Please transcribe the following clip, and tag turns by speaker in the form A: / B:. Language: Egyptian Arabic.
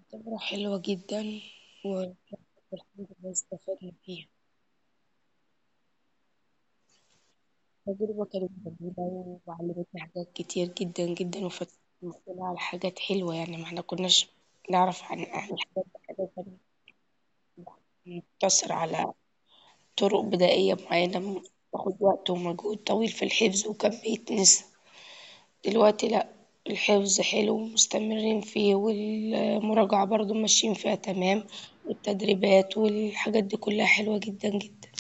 A: خبرة حلوة جدًا والحمد لله استفدنا فيها. التجربة كانت جميلة وعلمتني حاجات كتير جدًا جدًا وفتحت مخنا على حاجات حلوة يعني ما إحنا مكناش نعرف عن عن الحاجات دي حاجة تانية. مقتصرة على طرق بدائية معينة بتاخد وقت ومجهود طويل في الحفظ وكان بيتنسى، دلوقتي لأ الحفظ حلو ومستمرين فيه والمراجعة برضه ماشيين فيها تمام والتدريبات والحاجات دي كلها حلوة جدًا جدًا.